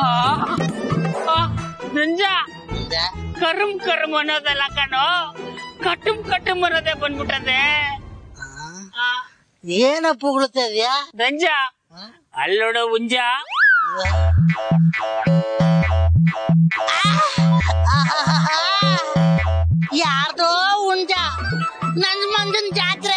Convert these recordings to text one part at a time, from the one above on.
ನಂಜ ಮುಂದೆ ಕರುಮ್ ಕರುಮ್ ಅನ್ನೋದಲ್ಲ ಕಣೋ ಕಟುಮ್ ಕಟುಮ್ ಅನ್ನೋದೇ ಬಂದ್ಬಿಟ್ಟದೆ ಆ, ಏನಪ್ಪ ಉಗುಳ್ತಾ ಇದೀಯಾ ನಂಜ ಅಲ್ಲೋಡ ಉಂಜ ಯಾರ್ದೋ ಉಂಜ ನನ್ ಮಂದನ್ ಜಾತ್ರೆ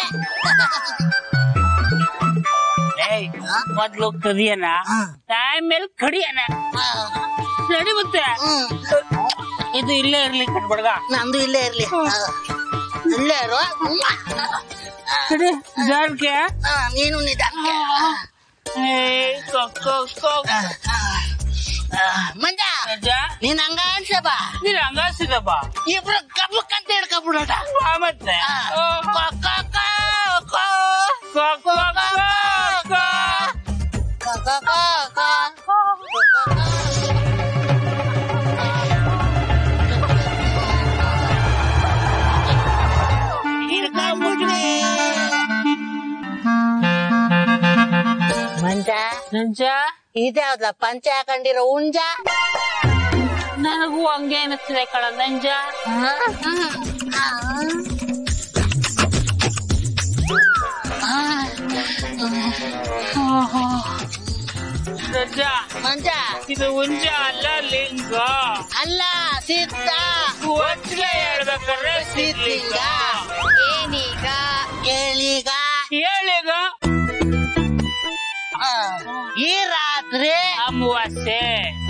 ಏಯ್ ಮೊದ್ಲು ಕದಿಯನ ಆಮೇಲೆ ಕಡಿಯನ ನಡಿ ಮತ್ತೆ ಹ್ಮ್. ಇದು ಇಲ್ಲೇ ಇರ್ಲಿ ಕಟ್ಬಡ್ಗ ನಂದು ಇಲ್ಲೇ ಇರ್ಲಿ ಇಲ್ಲೇ ಇರು ಕಡಿ ಜಾರ್ಕೆ ಆ, ನೀನು ನಿಧಾನಕ್ಕೆ ಏಯ್ ಕೊಕ್ ಕೊಕ್ ಕೊಕ್ ಆ, ಮಂಜ ನಂಜ ನೀನ್ ಹಂಗ ಅನ್ಸ ಬಾ ನೀನ್ ಹಂಗಾಸಿದಪ್ಪ ಇಬ್ರು ಕಬ್ಬಕ್ ಅಂತ ಹಿಡ್ಕೊಬಿಡೋಣ ಬಾ ಮತ್ತೆ ಆ, ಓ, ಕೊ, ಕೊ, ಕೊ, ಕೊ. ಕೊಕ್ ಕೊಕ್ ಕೊಕ್ ಕೊಕ್. ಕೊ, ಕೊ, ಕೊ, ಕೊ. ಕೊ, ಕೊ, ಕೊ. ಹಿಡ್ಕೊಂಡ್ಬಿಟ್ವಿ. ಮಂಜ ನಂಜ ಇದ್ಯಾವ್ದ ಪಂಚ ಹಾಕೊಂಡಿರೋ ಉಂಜ ನನಗೂ ಹಂಗೆ ಅನಿಸ್ತದೆ ಕಣ ನಂಜ ನಂಜ ಮಂಜ ಇದು ಉಂಜ ಅಲ್ಲ ಲಿಂಗ ಅಲ್ಲ ಸಿದ್ಧ ಒಟ್ಟಿಗೆ ಹೇಳ್ಬೇಕಾದ್ರೆ ಸಿದ್ಲಿಂಗ ಏನೀಗ ಕೇಳೀಗ ಹೇಳೀಗ ಆ, ಈ ರಾತ್ರಿ ಅಮಾವಾಸ್ಯೆ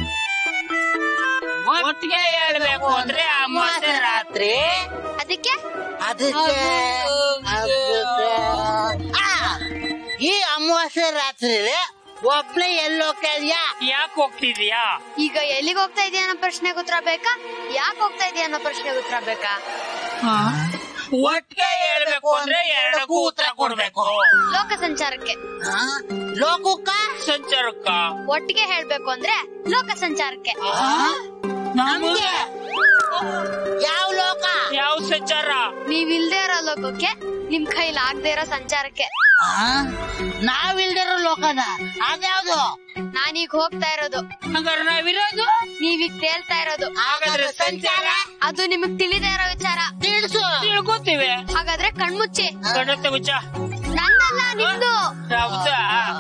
ಒಟ್ಟಿಗೆ ಹೇಳ್ಬೇಕು ಅಂದ್ರೆ ಅಮಾವಾಸ್ಯೆ ರಾತ್ರಿ ಅದಕ್ಕೆ ಅದಕ್ಕೆ ಅದಕ್ಕೆ ಆ, ಈ ಅಮಾವಾಸ್ಯೆ ರಾತ್ರಿ ಒಬ್ಳೆ ಎಲ್ಲೋ ಕೇಳ್ಯಾ ಯಾಕೆ ಹೋಗ್ತಿದ್ಯಾ ಈಗ ಎಲ್ಲಿಗೆ ಹೋಗ್ತಾ ಇದೀಯ ಅನ್ನೋ ಪ್ರಶ್ನೆಗೆ ಉತ್ತರ ಬೇಕಾ ಯಾಕೆ ಹೋಗ್ತಾ ಇದೀಯ ಅನ್ನೋ ಪ್ರಶ್ನೆಗೆ ಉತ್ತರ ಬೇಕಾ ಒಟ್ಟಿಗೆ ಹೇಳ್ಬೇಕು ಅಂದ್ರೆ ಎರಡಕ್ಕೂ ಉತ್ತರ ಕೊಡ್ಬೇಕು ಲೋಕ ಸಂಚಾರಕ್ಕೆ ಆ, ಲೋಕಕ್ಕ ಸಂಚಾರಕ್ಕ ಒಟ್ಟಿಗೆ ಹೇಳ್ಬೇಕು ಅಂದ್ರೆ ಲೋಕ ಸಂಚಾರಕ್ಕೆ ನಮ್ಗೆ ಯಾವ ಲೋಕ ಯಾವ ಸಂಚಾರ ನೀವ್ ಇಲ್ದೇ ಇರೋ ಲೋಕಕ್ಕೆ ನಿಮ್ ಕೈಲಿ ಆಗದೆ ಇರೋ ಸಂಚಾರಕ್ಕೆ ಆ, ನಾವಿಲ್ದಿರೋ ಲೋಕನ ಅದ್ಯಾವ್ದು ನಾನೀಗ ಹೋಗ್ತಾ ಇರೋದು ಹಂಗಾರೆ ನಾವಿರೋದು ನೀವೀಗ ತೇಲ್ತಾ ಇರೋದು ಹಾಗಾದ್ರೆ ಸಂಚಾರ ಅದು ನಿಮಗ್ ತಿಳಿದೇ ಇರೋ ವಿಚಾರ ತಿಳಿಸು ತಿಳ್ಕೊತೀವಿ ಹಾಗಾದ್ರೆ ಕಣ್ಮುಚ್ಚಿ ಕಡತ್ತೆ ಮುಚ್ಚ ನಂದಲ್ಲ ನಿಮ್ದು ಹೌದ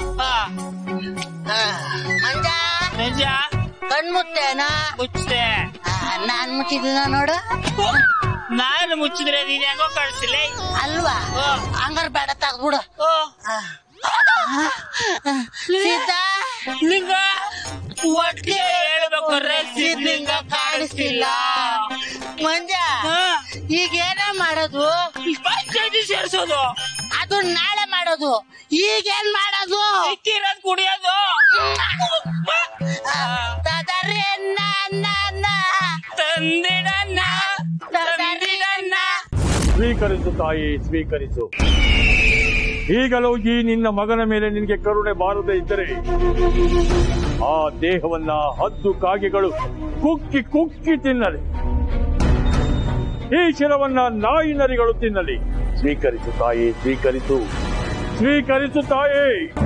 ಆ, ಮಂಜ ನಿಜ ಕಣ್ಮುತ್ತೇನ ಮುಚ್ಚೆ ಆ, ನಾನ್ ಮುಚ್ಚಿದ್ದೀನ ನೋಡು ನಾನು ಮುಚ್ಚಿದ್ರೆ ನೀನ್ ಹೆಂಗೋ ಕಳ್ಸಿಲ್ಲ ಅಲ್ವಾ ಓ. ಹಂಗಾರ ಬೇಡ ತೆಗ್ದ್ಬಿಡು ಓ ಸೀತ ಲಿಂಗ ಒಟ್ಟಿಗೆ ಹೇಳ್ಬೇಕಾದ್ರೆ ಸಿದ್ಲಿಂಗ ಕಾಣಿಸ್ತಿಲ್ಲ ಮಂಜ ಈಗ ಏನ ಮಾಡೋದು ಪಂಚಾಯತಿ ಸೇರ್ಸೋದು ಅದು ನಾಳೆ ಮಾಡೋದು ಈಗೇನ್ ಮಾಡೋದು ಇಕ್ಕಿರೋದ್ ಕುಡಿಯೋದು ತದರಿ ಅನ್ನ ಅನ್ನ ಅನ್ನ ತಂದಿಡನ್ನ ತಂದಿಡನ್ನ ಸ್ವೀಕರಿಸು ತಾಯಿ ಸ್ವೀಕರಿಸು ಈಗಲೂ ಈ ನಿನ್ನ ಮಗನ ಮೇಲೆ ನಿನಗೆ ಕರುಣೆ ಬಾರದೆ ಇದ್ದರೆ ಆ ದೇಹವನ್ನ ಹದ್ದು ಕಾಗೆಗಳು ಕುಕ್ಕಿ ಕುಕ್ಕಿ ತಿನ್ನಲಿ ಈ ಶಿರವನ್ನ ನಾಯಿ ನರಿಗಳು ತಿನ್ನಲಿ ಸ್ವೀಕರಿಸು ತಾಯಿ ಸ್ವೀಕರಿಸು ಸ್ವೀಕರಿಸು ತಾಯಿ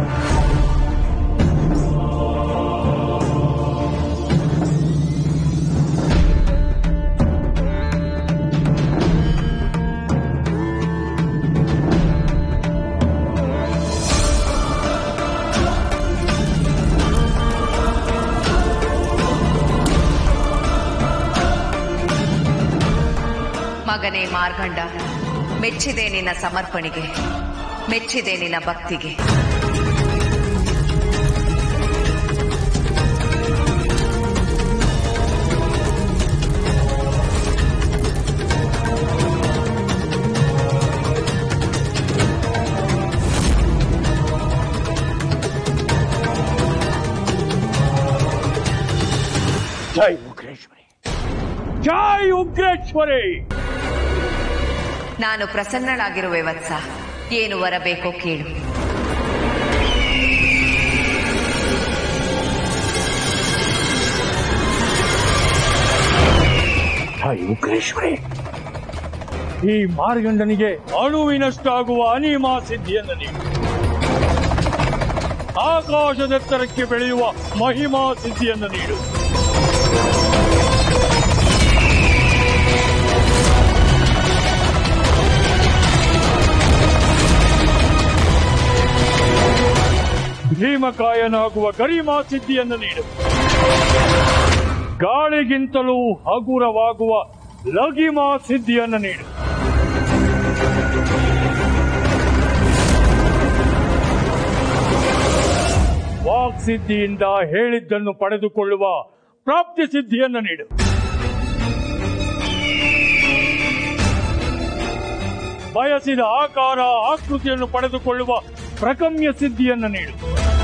ಮಗನೇ ಮಾರ್ಗಂಡ ಮೆಚ್ಚಿದೆ ನಿನ್ನ ಸಮರ್ಪಣೆಗೆ ಮೆಚ್ಚಿದೆ ನಿನ್ನ ಭಕ್ತಿಗೆ ಜೈ ಉಗ್ರೇಶ್ವರಿ ಜೈ ಉಗ್ರೇಶ್ವರಿ ನಾನು ಪ್ರಸನ್ನಳಾಗಿರುವೆ ವತ್ಸ ಏನು ವರ ಬೇಕೋ ಕೇಳು ಜೈ ಉಗ್ರೇಶ್ವರಿ ಈ ಮಾರ್ಗಂಡನಿಗೆ ಅಣುವಿನಷ್ಟಾಗುವ ಅನಿಮಾ ಸಿದ್ಧಿಯನ್ನು ನೀಡು ಆಕಾಶದೆತ್ತರಕ್ಕೆ ಬೆಳೆಯುವ ಮಹಿಮಾ ಸಿದ್ಧಿಯನ್ನು ನೀಡು ಭೀಮಕಾಯನಾಗುವ ಗರಿಮಾ ಸಿದ್ಧಿಯನ್ನು ನೀಡು ಗಾಳಿಗಿಂತಲೂ ಹಗುರವಾಗುವ ಲಗಿಮಾ ಸಿದ್ಧಿಯನ್ನು ನೀಡು ವಾಕ್ ಸಿದ್ಧಿಯಿಂದ ಹೇಳಿದ್ದನ್ನು ಪಡೆದುಕೊಳ್ಳುವ ಪ್ರಾಪ್ತಿ ಸಿದ್ಧಿಯನ್ನು ನೀಡು ಬಯಸಿದ ಆಕಾರ ಆಕೃತಿಯನ್ನು ಪಡೆದುಕೊಳ್ಳುವ ಪ್ರಗಮ್ಯ ಸಿದ್ಧಿಯನ್ನು ನೀಡು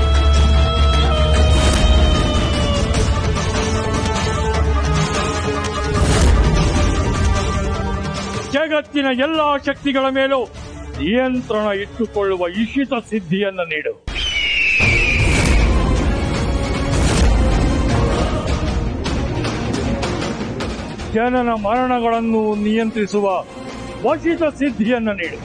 ಜಗತ್ತಿನ ಎಲ್ಲಾ ಶಕ್ತಿಗಳ ಮೇಲೂ ನಿಯಂತ್ರಣ ಇಟ್ಟುಕೊಳ್ಳುವ ಇಷಿತ ಸಿದ್ಧಿಯನ್ನು ನೀಡು ಜನನ ಮರಣಗಳನ್ನು ನಿಯಂತ್ರಿಸುವ ವಶಿತ ಸಿದ್ಧಿಯನ್ನು ನೀಡು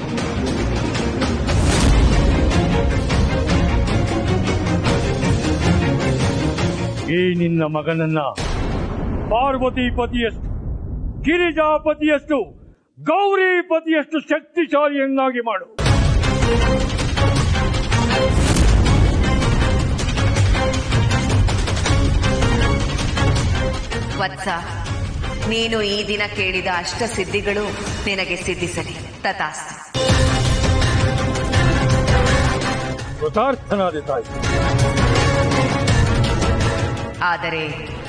ಈ ನಿನ್ನ ಮಗನನ್ನ ಪಾರ್ವತಿ ಪತಿಯಷ್ಟು ಗಿರಿಜಾಪತಿಯಷ್ಟು ಗೌರಿ ಪತಿಯಷ್ಟು ಶಕ್ತಿಶಾಲಿಯನ್ನಾಗಿ ಮಾಡು ವತ್ಸ ನೀನು ಈ ದಿನ ಕೇಳಿದ ಅಷ್ಟ ಸಿದ್ಧಿಗಳು ನಿನಗೆ ಸಿದ್ಧಿಸಲಿ ತಥಾಸ್ತು ಕೃತಾರ್ಥನಾದ ತಾಯಿ ಆದರೆ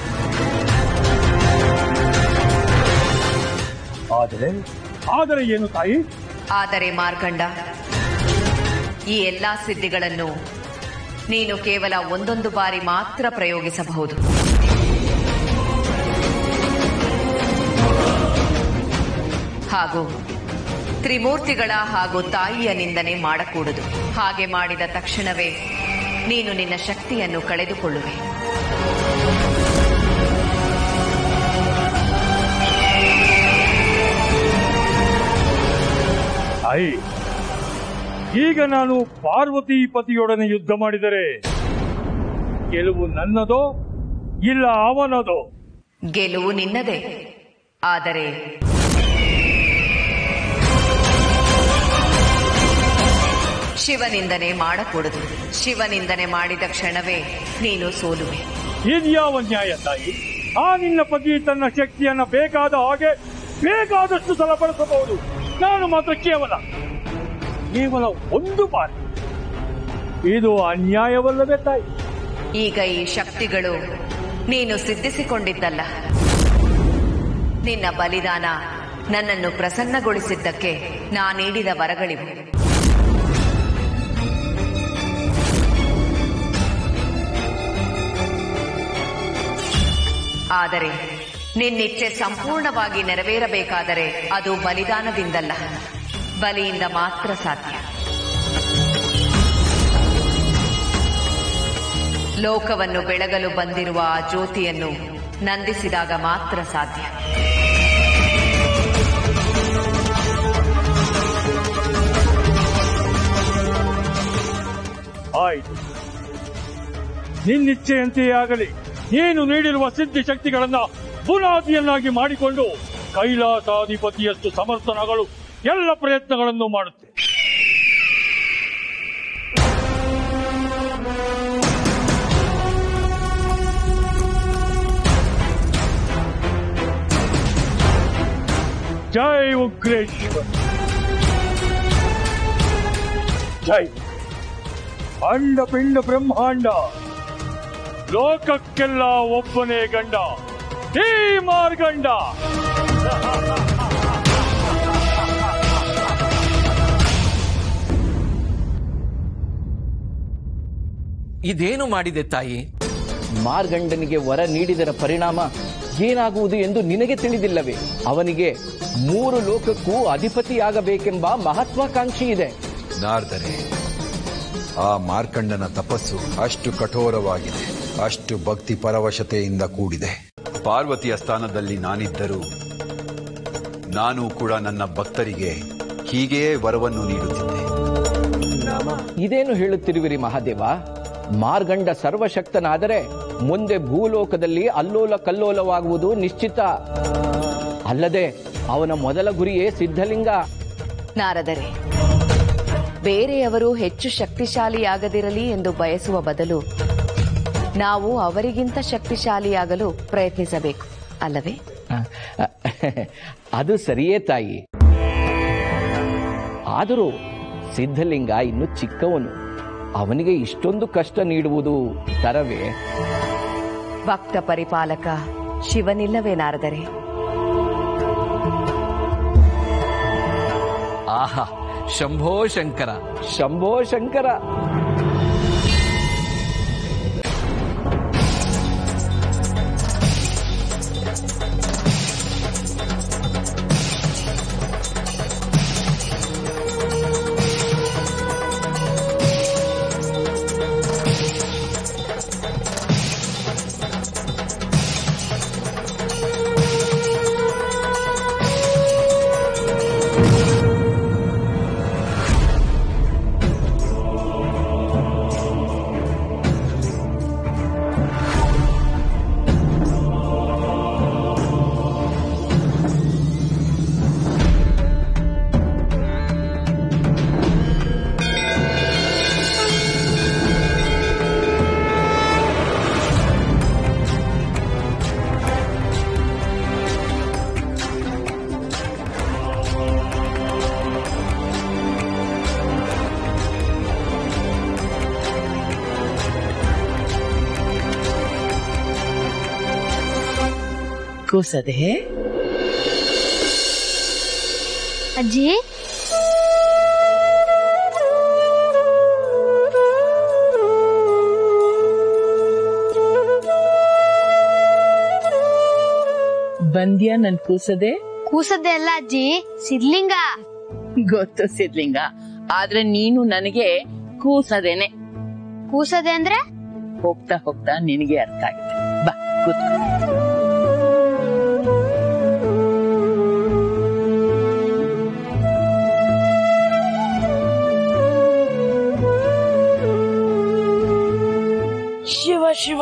ಆದರೆ ಆದರೆ ಏನು ತಾಯಿ ಆದರೆ ಮಾರ್ಕಂಡ ಈ ಎಲ್ಲಾ ಸಿದ್ಧಿಗಳನ್ನು ನೀನು ಕೇವಲ ಒಂದೊಂದು ಬಾರಿ ಮಾತ್ರ ಪ್ರಯೋಗಿಸಬಹುದು ಹಾಗೂ ತ್ರಿಮೂರ್ತಿಗಳ ಹಾಗೂ ತಾಯಿಯ ನಿಂದನೆ ಮಾಡಕೂಡದು ಹಾಗೆ ಮಾಡಿದ ತಕ್ಷಣವೇ ನೀನು ನಿನ್ನ ಶಕ್ತಿಯನ್ನು ಕಳೆದುಕೊಳ್ಳುವೆ ತಾಯಿ ಈಗ ನಾನು ಪಾರ್ವತಿ ಪತಿಯೊಡನೆ ಯುದ್ಧ ಮಾಡಿದರೆ ಗೆಲುವು ನನ್ನದೋ ಇಲ್ಲ ಅವನದೋ ಗೆಲುವು ನಿನ್ನದೇ ಆದರೆ ಶಿವನಿಂದನೆ ಮಾಡಕೂಡದು ಶಿವನಿಂದನೆ ಮಾಡಿದ ಕ್ಷಣವೇ ನೀನು ಸೋಲುವೆ ಇದ್ಯಾವ ನ್ಯಾಯ ತಾಯಿ ಆ ನಿನ್ನ ಪತಿ ತನ್ನ ಶಕ್ತಿಯನ್ನ ಬೇಕಾದ ಹಾಗೆ ಬೇಕಾದಷ್ಟು ಸಲ ಬಳಸಬಹುದು ನಾನು ಮಾತ್ರ ಕೇವಲ ಕೇವಲ ಒಂದು ಬಾರಿ ಇದು ಅನ್ಯಾಯವಲ್ಲವೇ ತಾಯಿ ಈಗ ಈ ಶಕ್ತಿಗಳು ನೀನು ಸಿದ್ಧಿಸಿಕೊಂಡಿದ್ದಲ್ಲ ನಿನ್ನ ಬಲಿದಾನ ನನ್ನನ್ನು ಪ್ರಸನ್ನಗೊಳಿಸಿದ್ದಕ್ಕೆ ನಾ ನೀಡಿದ ವರಗಳಿವು ಆದರೆ ನಿನ್ನಿಚ್ಛೆ ಸಂಪೂರ್ಣವಾಗಿ ನೆರವೇರಬೇಕಾದರೆ ಅದು ಬಲಿದಾನದಿಂದಲ್ಲ ಬಲಿಯಿಂದ ಮಾತ್ರ ಸಾಧ್ಯ ಲೋಕವನ್ನು ಬೆಳಗಲು ಬಂದಿರುವ ಆ ಜ್ಯೋತಿಯನ್ನು ನಂದಿಸಿದಾಗ ಮಾತ್ರ ಸಾಧ್ಯ ಆಯ್ತು ನಿನ್ನಿಚ್ಛೆಯಂತೆಯೇ ಆಗಲಿ ನೀನು ನೀಡಿರುವ ಸಿದ್ಧಿ ಶಕ್ತಿಗಳನ್ನ ಬುನಾದಿಯನ್ನಾಗಿ ಮಾಡಿಕೊಂಡು ಕೈಲಾಸಾಧಿಪತಿಯಷ್ಟು ಸಮರ್ಥನಗಳು ಎಲ್ಲ ಪ್ರಯತ್ನಗಳನ್ನು ಮಾಡುತ್ತೆ ಜೈ ಉಗ್ರೇಶ್ವರ ಜೈ ಅಂಡ ಪಿಂಡ ಬ್ರಹ್ಮಾಂಡ ಲೋಕಕ್ಕೆಲ್ಲ ಒಬ್ಬನೇ ಗಂಡ ಈ ಮಾರ್ಗಂಡ ಇದೇನು ಮಾಡಿದೆ ತಾಯಿ ಮಾರ್ಗಂಡನಿಗೆ ವರ ನೀಡಿದರ ಪರಿಣಾಮ ಏನಾಗುವುದು ಎಂದು ನಿನಗೆ ತಿಳಿದಿಲ್ಲವೇ ಅವನಿಗೆ ಮೂರು ಲೋಕಕ್ಕೂ ಅಧಿಪತಿಯಾಗಬೇಕೆಂಬ ಮಹತ್ವಾಕಾಂಕ್ಷಿ ಇದೆ ನಾರ್ದರೆ ಆ ಮಾರ್ಕಂಡನ ತಪಸ್ಸು ಅಷ್ಟು ಕಠೋರವಾಗಿದೆ ಅಷ್ಟು ಭಕ್ತಿ ಪರವಶತೆಯಿಂದ ಕೂಡಿದೆ ಪಾರ್ವತಿಯ ಸ್ಥಾನದಲ್ಲಿ ನಾನಿದ್ದರೂ ನಾನು ಕೂಡ ನನ್ನ ಭಕ್ತರಿಗೆ ಹೀಗೆಯೇ ವರವನ್ನು ನೀಡುತ್ತಿದ್ದೆ ಇದೇನು ಹೇಳುತ್ತಿರುವಿರಿ ಮಹಾದೇವ ಮಾರ್ಗಂಡ ಸರ್ವಶಕ್ತನಾದರೆ ಮುಂದೆ ಭೂಲೋಕದಲ್ಲಿ ಅಲ್ಲೋಲ ಕಲ್ಲೋಲವಾಗುವುದು ನಿಶ್ಚಿತ ಅಲ್ಲದೆ ಅವನ ಮೊದಲ ಗುರಿಯೇ ಸಿದ್ಧಲಿಂಗ ನಾರದರೆ ಬೇರೆಯವರು ಹೆಚ್ಚು ಶಕ್ತಿಶಾಲಿಯಾಗದಿರಲಿ ಎಂದು ಬಯಸುವ ಬದಲು ನಾವು ಅವರಿಗಿಂತ ಶಕ್ತಿಶಾಲಿಯಾಗಲು ಪ್ರಯತ್ನಿಸಬೇಕು ಅಲ್ಲವೇ ಅದು ಸರಿಯೇ ತಾಯಿ ಆದರೂ ಸಿದ್ಧಲಿಂಗ ಇನ್ನು ಚಿಕ್ಕವನು ಅವನಿಗೆ ಇಷ್ಟೊಂದು ಕಷ್ಟ ನೀಡುವುದು ತರವೇ ಭಕ್ತ ಪರಿಪಾಲಕ ಶಿವನಿಲ್ಲವೇ ನಾರದರೆ ಆಹಾ ಶಂಭೋ ಶಂಕರ ಶಂಭೋ ಶಂಕರ ಕೂಸದೆ ಅಜ್ಜಿ ಬಂದ್ಯಾ ನನ್ ಕೂಸದೆ ಕೂಸದ್ದೆ ಅಲ್ಲ ಅಜ್ಜಿ ಸಿದ್ಲಿಂಗ ಗೊತ್ತು ಸಿದ್ಲಿಂಗ ಆದ್ರೆ ನೀನು ನನಗೆ ಕೂಸದೇನೆ ಕೂಸದೆ ಅಂದ್ರೆ ಹೋಗ್ತಾ ಹೋಗ್ತಾ ನಿನಗೆ ಅರ್ಥ ಆಗುತ್ತೆ ಬಾ ಕೂತ್ಕೋ ಶಿವ ಶಿವ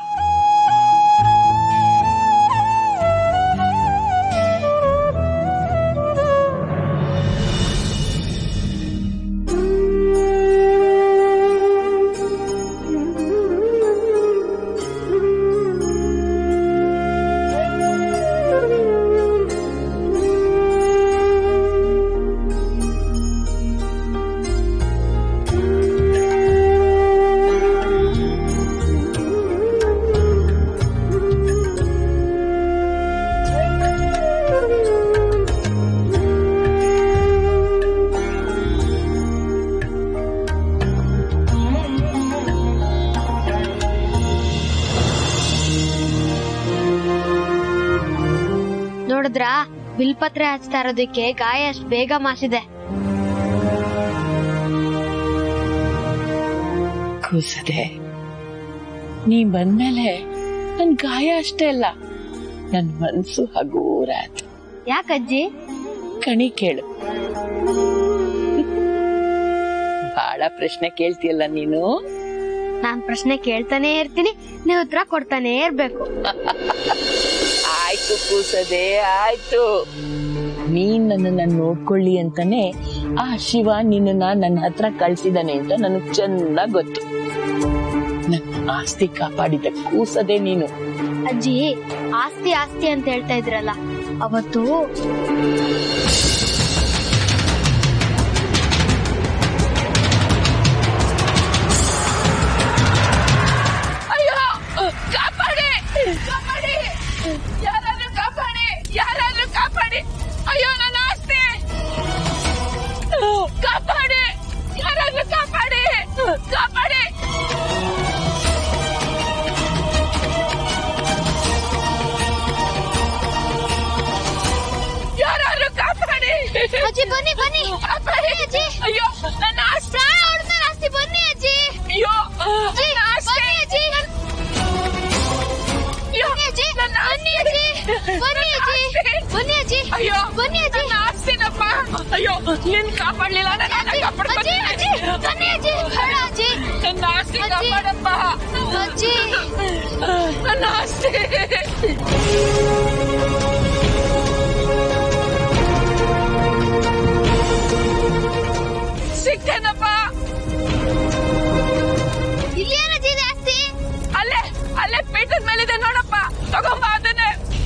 ನೋಡಿದ್ರ ಬಿಲ್ಪತ್ರೆ ಹಚ್ತಾ ಇರೋದಕ್ಕೆ ಗಾಯ ಅಷ್ಟ್ ಬೇಗ ಮಾಸಿದೆ ಕೂಸದೆ ನೀ ಬಂದ್ಮೇಲೆ ನನ್ ಗಾಯ ಅಷ್ಟೇ ಅಲ್ಲ ನನ್ ಮನ್ಸು ಹಗೂರ ಆಯ್ತು ಯಾಕಜ್ಜಿ ಕಣಿ ಕೇಳು ಬಹಳ ಪ್ರಶ್ನೆ ಕೇಳ್ತೀಯಲ್ಲ ನೀನು ನಾನ್ ಪ್ರಶ್ನೆ ಕೇಳ್ತಾನೆ ಇರ್ತೀನಿ ನೀವು ಉತ್ತರ ಕೊಡ್ತಾನೆ ಇರ್ಬೇಕು ಆಯ್ತು ಕೂಸದೆ ಆಯ್ತು ನೀನ್ ನನ್ನನ್ನ ನೋಡ್ಕೊಳ್ಳಿ ಅಂತಾನೆ ಆ ಶಿವ ನಿನ್ನನ್ನ ನನ್ನ ಹತ್ರ ಕಳ್ಸಿದಾನೆ ಅಂತ ನನಗ್ ಚೆನ್ನಾಗ್ ಗೊತ್ತು ನನ್ನ ಆಸ್ತಿ ಕಾಪಾಡಿದ ಕೂಸದೆ ನೀನು ಅಜ್ಜಿ ಆಸ್ತಿ ಆಸ್ತಿ ಅಂತ ಹೇಳ್ತಾ ಇದ್ರಲ್ಲ ಅವತ್ತು ಅಯ್ಯೋ ಕಾಪಾಡಿ ಕಾಪಾಡಿ ಯಾರಾದ್ರೂ ಕಾಪಾಡಿ ಯಾರಾದ್ರೂ ಕಾಪಾಡಿ ಅಯ್ಯೋ ನನ್ನ ಆಸ್ತಿ ಕಾಪಾಡಿ ಯಾರಾದ್ರೂ ಕಾಪಾಡಿ ಕಾಪಾಡಿ ಯಾರಾದ್ರೂ ಕಾಪಾಡಿ ಅಜ್ಜಿ ಬನ್ನಿ ಬನ್ನಿ ಕಾಪಾಡಿ ಅಜ್ಜಿ ಅಯ್ಯೋ ನನ್ನ ಆಸ್ತಿ ಪ್ರಾಣ ಹೊಡ್ದ್ಮೇಲೆ ಆಸ್ತಿ ಬನ್ನಿ ಅಜ್ಜಿ ಅಯ್ಯೋ ಅಜ್ಜಿ ನನ್ನ ಆಸ್ತಿ ಬನ್ನಿ ಅಜ್ಜಿ ಅಯ್ಯೋ ಬನ್ನಿ ಅಜ್ಜಿ ನನ್ನ ಬನ್ನಿ ಅಜ್ಜಿ ಬನ್ನಿ ಅಜ್ಜಿ ಬನ್ನಿ ಅಜ್ಜಿ ಅಯ್ಯೋ ಬನ್ನಿ ಅಜ್ಜಿ ನನ್ನ ಆಸ್ತಿನಪ್ಪ ಅಯ್ಯೋ ನೀನ್ ಕಾಪಾಡ್ಲಿಲ್ಲ ನಾನು ಅಜ್ಜಿ ಅಜ್ಜಿ ಅಜ್ಜಿ ಬನ್ನಿ ಅಜ್ಜಿ ಬೇಡ ಅಜ್ಜಿ ನನ್ನ ಆಸ್ತಿ ಕಾಪಾಡಪ್ಪ ಅಜ್ಜಿ ನನ್ನ ಆಸ್ತಿ ಸಿಗ್ತೇನಪ್ಪ ಇಲ್ಲಿ ಏನಜ್ಜಿ ಇದೆ ಆಸ್ತಿ ಅಲ್ಲೇ ಅಲ್ಲೇ ಪೀಠದ ಮೇಲಿದೆ ನೋಡಪ್ಪ ತಗೊಂಬ ಅದನ್ನೇ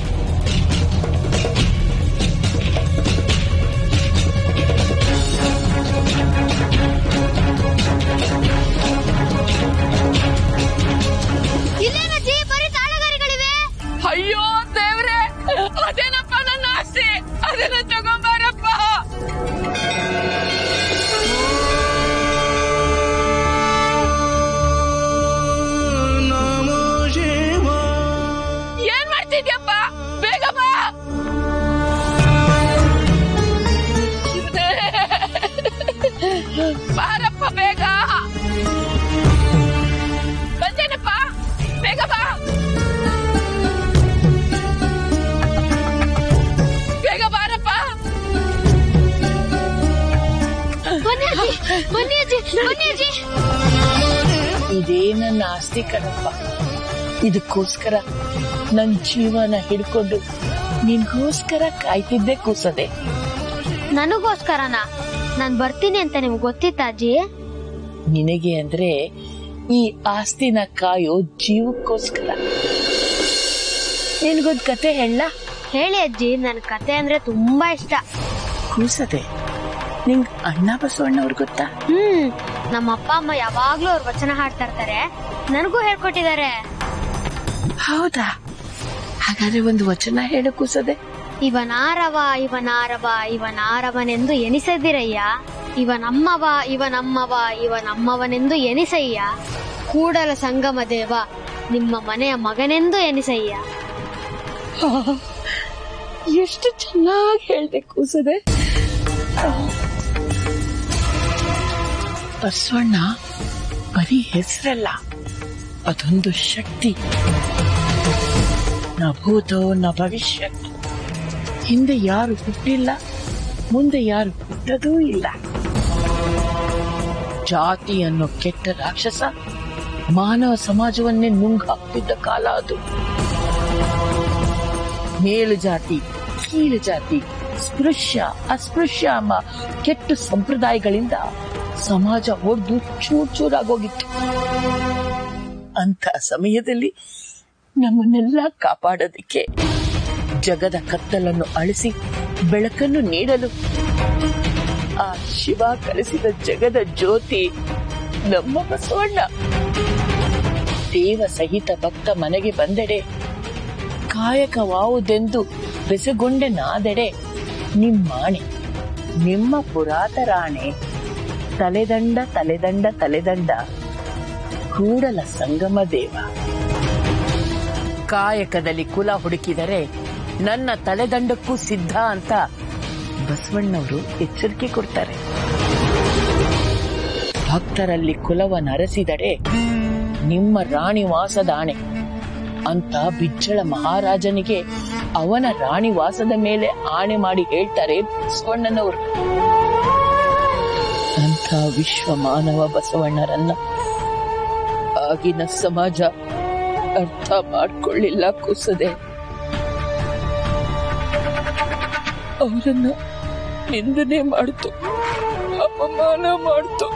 ಇಲ್ಲೇನಜ್ಜಿ ಬರೀ ತಾಳಗಾರಿಗಳಿವೆ ಅಯ್ಯೋ ದೇವ್ರೆ ಅದೇನಪ್ಪ ನನ್ನ ಆಸ್ತಿ ಅದನ್ನ ತಗೊಂಬಾರಪ್ಪ ಏನ್ ಮಾಡ್ತಿದ್ಯಪ್ಪ ಬೇಗ ಬಾ ಬಾರಪ್ಪ ಬೇಗ ಬಂದೇನಪ್ಪ ಬೇಗ ಬಾ ಬೇಗ ಬಾರಪ್ಪ ಬನ್ನಿ ಅಜ್ಜಿ ಬನ್ನಿ ಅಜ್ಜಿ ಬನ್ನಿ ಅಜ್ಜಿ ಇದೇ ನನ್ನ ಆಸ್ತಿ ಕಣಪ್ಪ ಇದಕ್ಕೋಸ್ಕರ ನನ್ ಜೀವನ ಹಿಡ್ಕೊಂಡು ನಿನ್ಗೋಸ್ಕರ ಕಾಯ್ತಿದ್ದೆ ಕೂಸದೆ ನನಗೋಸ್ಕರನಾ ನಾನ್ ಬರ್ತೀನಿ ಅಂತ ನಿಮ್ಗೆ ಗೊತ್ತಿತ್ತ ಅಜ್ಜಿ ನಿನಗೆ ಅಂದ್ರೆ ಈ ಆಸ್ತಿನ ಕಾಯೋ ಜೀವಕ್ಕೋಸ್ಕರ ನಿನ್ಗೊಂದ್ ಕತೆ ಹೇಳ ಹೇಳಿ ಅಜ್ಜಿ ನನ್ ಕತೆ ಅಂದ್ರೆ ತುಂಬಾ ಇಷ್ಟ ಕೂಸದೆ ನಿಂಗ್ ಅಣ್ಣ ಬಸವಣ್ಣವ್ರು ಗೊತ್ತಾ ಹ್ಮ್ ನಮ್ಮ ಅಪ್ಪ ಅಮ್ಮ ಯಾವಾಗ್ಲೂ ಅವ್ರ ವಚನ ಹಾಡ್ತಾ ಇರ್ತಾರೆ ನನಗೂ ಹೇಳ್ಕೊಟ್ಟಿದ್ದಾರೆ ಹೌದಾ ಹಾಗಾದ್ರೆ ಒಂದು ವಚನ ಹೇಳು ಕೂಸದೆ ಇವನಾರವ ಇವನಾರವ ಇವನಾರವನೆಂದು ಎನಿಸದಿರಯ್ಯ ಇವನಮ್ಮವ ಇವನಮ್ಮವ ಇವನಮ್ಮವನೆಂದು ಎನಿಸಯ್ಯ ಕೂಡಲ ಸಂಗಮ ದೇವ ನಿಮ್ಮ ಮನೆಯ ಮಗನೆಂದು ಎನಿಸಯ್ಯ ಎಷ್ಟು ಚೆನ್ನಾಗಿ ಹೇಳ್ದೆ ಕೂಸದೆ ಬಸವಣ್ಣ ಬರೀ ಹೆಸರಲ್ಲ ಅದೊಂದು ಶಕ್ತಿ ನ ಭೂತೋ ನ ಭವಿಷ್ಯತ್ ಹಿಂದೆ ಯಾರು ಹುಟ್ಟಿಲ್ಲ ಮುಂದೆ ಯಾರು ಹುಟ್ಟದೂ ಇಲ್ಲ ಜಾತಿ ಅನ್ನೋ ಕೆಟ್ಟ ರಾಕ್ಷಸ ಮಾನವ ಸಮಾಜವನ್ನೇ ನುಂಗ್ ಹಾಕ್ತಿದ್ದ ಕಾಲ ಅದು ಮೇಲು ಜಾತಿ ಕೀಳು ಜಾತಿ ಸ್ಪೃಶ್ಯ ಅಸ್ಪೃಶ್ಯ ಎಂಬ ಕೆಟ್ಟ ಸಂಪ್ರದಾಯಗಳಿಂದ ಸಮಾಜ ಒಡೆದು ಚೂರ್ ಚೂರಾಗೋಗಿತ್ತು ಅಂತ ಸಮಯದಲ್ಲಿ ನಮ್ಮನ್ನೆಲ್ಲ ಕಾಪಾಡೋದಕ್ಕೆ ಜಗದ ಕತ್ತಲನ್ನು ಅಳಿಸಿ ಬೆಳಕನ್ನು ನೀಡಲು ಆ ಶಿವ ಕಳಿಸಿದ ಜಗದ ಜ್ಯೋತಿ ನಮ್ಮ ಬಸವಣ್ಣ ದೇವ ಸಹಿತ ಭಕ್ತ ಮನೆಗೆ ಬಂದೆಡೆ ಕಾಯಕವಾವುದೆಂದು ಬೆಸಗೊಂಡೆ ನಾದೆಡೆ ನಿಮ್ಮಾಣೆ ನಿಮ್ಮ ಪುರಾತರಾಣೆ ತಲೆದಂಡ ತಲೆದಂಡ ತಲೆದಂಡ ಕೂಡಲ ಸಂಗಮ ದೇವ ಕಾಯಕದಲ್ಲಿ ಕುಲ ಹುಡುಕಿದರೆ ನನ್ನ ತಲೆದಂಡಕ್ಕೂ ಸಿದ್ಧ ಅಂತ ಬಸವಣ್ಣವರು ಎಚ್ಚರಿಕೆ ಕೊಡ್ತಾರೆ ಭಕ್ತರಲ್ಲಿ ಕುಲವನ್ನು ಅರಸಿದಡೆ ನಿಮ್ಮ ರಾಣಿ ವಾಸದ ಆಣೆ ಅಂತ ಬಿಜ್ಜಳ ಮಹಾರಾಜನಿಗೆ ಅವನ ರಾಣಿ ವಾಸದ ಮೇಲೆ ಆಣೆ ಮಾಡಿ ಹೇಳ್ತಾರೆ ಬಸವಣ್ಣನವರು ಅಂತ ವಿಶ್ವ ಮಾನವ ಬಸವಣ್ಣರನ್ನ ಆಗಿನ ಸಮಾಜ ಅರ್ಥ ಮಾಡ್ಕೊಳ್ಳಿಲ್ಲ ಕುಸದೆ ಅವರನ್ನ ನಿಂದನೆ ಮಾಡ್ತು ಅಪಮಾನ ಮಾಡ್ತು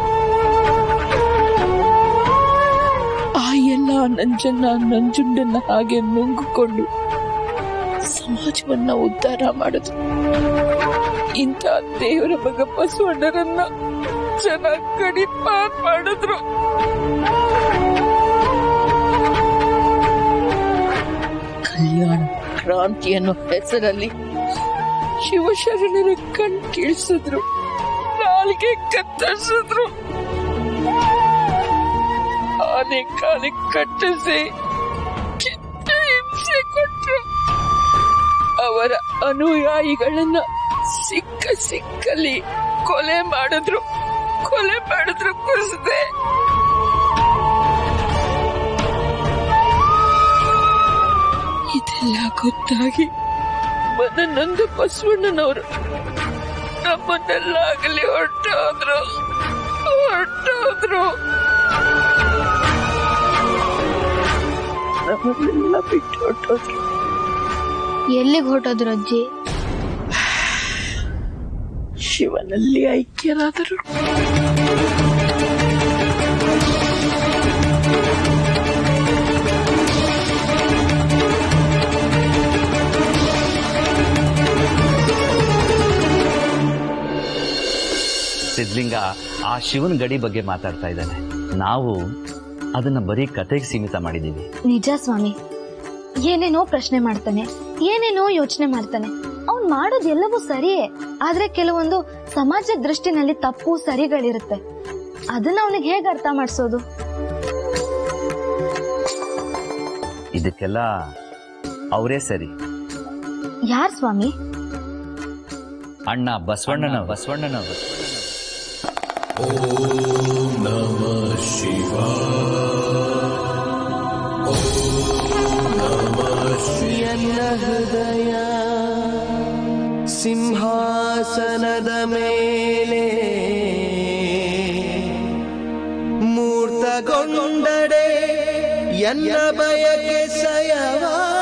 ಆ ಎಲ್ಲ ನಂಜನ್ನ ನಂಜುಂಡನ್ನ ಹಾಗೆ ನುಂಗಿಕೊಂಡು ಸಮಾಜವನ್ನ ಉದ್ಧಾರ ಮಾಡುದು ಇಂಥ ದೇವರ ಮಗ ಬಸವಣ್ಣರನ್ನ ಜನ ಕಡಿಪಾನ್ ಮಾಡಿದ್ರು ಕಲ್ಯಾಣ ಕ್ರಾಂತಿ ಅನ್ನೋ ಹೆಸರಲ್ಲಿ ಶಿವಶರಣರ ಕಣ್ ಕೀಳ್ಸಿದ್ರು ನಾಲ್ಗೆ ಕತ್ತರಿಸಿದ್ರು ಆನೆ ಕಾಲಿಗೆ ಕಟ್ಟಿಸಿ ಕೆಟ್ಟ ಹಿಂಸೆ ಕೊಟ್ರು ಅವರ ಅನುಯಾಯಿಗಳನ್ನ ಸಿಕ್ಕ ಸಿಕ್ಕಲ್ಲಿ ಕೊಲೆ ಮಾಡಿದ್ರು ಕೊಲೆ ಮಾಡಿದ್ರು ಕುಸಿದೆ ಇದೆಲ್ಲ ಗೊತ್ತಾಗಿ ಮನನೊಂದು ಬಸವಣ್ಣನವರು ನಮ್ಮನ್ನೆಲ್ಲ ಆಗಲಿ ಹೊರಟೋದ್ರು ಹೊರಟೋದ್ರು ನಮ್ಮನ್ನೆಲ್ಲ ಬಿಟ್ಟು ಹೊರ್ಟೋದ್ರು. ಎಲ್ಲಿಗೆ ಹೊರಟೋದ್ರು ಅಜ್ಜಿ ಶಿವನಲ್ಲಿ ಐಕ್ಯರಾದರು ಸಿದ್ಲಿಂಗ ಆ ಶಿವನ ಗಡಿ ಬಗ್ಗೆ ಮಾತಾಡ್ತಾ ಇದ್ದಾನೆ ನಾವು ಅದನ್ನ ಬರೀ ಕತೆಗೆ ಸೀಮಿತ ಮಾಡಿದ್ದೀವಿ ನಿಜ ಸ್ವಾಮಿ ಏನೇನೋ ಪ್ರಶ್ನೆ ಮಾಡ್ತಾನೆ ಏನೇನೋ ಯೋಚನೆ ಮಾಡ್ತಾನೆ ಅವ್ನ್ ಮಾಡೋದೆಲ್ಲವೂ ಸರಿಯೇ ಆದ್ರೆ ಕೆಲವೊಂದು ಸಮಾಜ ದೃಷ್ಟಿನಲ್ಲಿ ತಪ್ಪು ಸರಿಗಳಿರುತ್ತೆ ಅದನ್ನ ಅವನಿಗೆ ಹೇಗೆ ಅರ್ಥ ಮಾಡಿಸೋದು ಇದಕ್ಕೆಲ್ಲ ಅವರೇ ಸರಿ ಯಾರ್ ಸ್ವಾಮಿ ಅಣ್ಣ ಬಸವಣ್ಣನ ಬಸವಣ್ಣನವರು ಹೃದಯ ಸಿಂಹಾಸನದ ಮೇಲೆ ಮೂರ್ತಗೊಂಡಡೆ ಎನ್ನ ಬಯಕೆ ಸಯವಾ